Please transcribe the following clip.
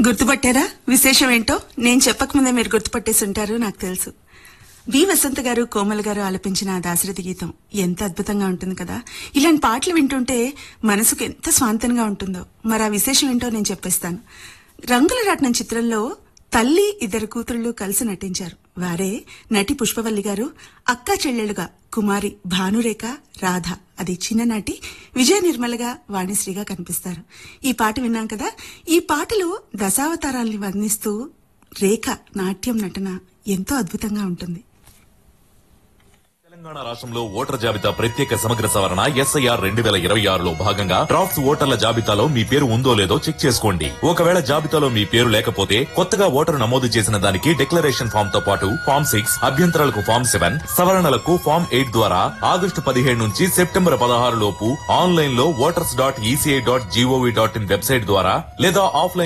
గుర్తుపట్టారా విశేషం ఏంటో నేను చెప్పకముందే మీరు గుర్తుపట్టేసి ఉంటారు నాకు తెలుసు బి వసంత గారు కోమల్ గారు ఆలపించిన ఆ దాశరథి గీతం ఎంత అద్భుతంగా ఉంటుంది కదా ఇలాంటి పాటలు వింటుంటే మనసుకు ఎంత స్వాంతంగా ఉంటుందో మరి ఆ విశేషం ఏంటో నేను చెప్పేస్తాను రంగుల రాట్నం చిత్రంలో తల్లి ఇద్దరు కూతుళ్ళు కలిసి నటించారు వారే నటి పుష్పవల్లి గారు అక్కా చెల్లెలుగా కుమారి భానురేఖ రాధ అది చిన్ననాటి విజయ నిర్మలగా వాణిశ్రీగా కనిపిస్తారు ఈ పాట విన్నాం కదా ఈ పాటలో దశావతారాల్ని వర్ణిస్తూ రేఖ నాట్యం నటన ఎంతో అద్భుతంగా ఉంటుంది తెలంగాణ రాష్ట్రంలో ఓటర్ జాబితా ప్రత్యేక సమగ్ర సవరణ ఎస్ఐఆర్ రెండు వేల ఇరవై ఆరులో భాగంగా డ్రాఫ్ట్స్ ఓటర్ల జాబితాలో మీ పేరు ఉందో లేదో చెక్ చేసుకోండి ఒకవేళ జాబితాలో మీ పేరు లేకపోతే కొత్తగా ఓటరు నమోదు చేసిన దానికి డిక్లరేషన్ ఫామ్ తో పాటు ఫామ్ సిక్స్ అభ్యంతరాలకు ఫామ్ సెవెన్ సవరణలకు ఫామ్ ఎయిట్ ద్వారా ఆగస్టు పదిహేడు నుంచి సెప్టెంబర్ పదహారు లోపు ఆన్లైన్ లో voters dot ECI dot GOV dot in website ద్వారా లేదా ఆఫ్లైన్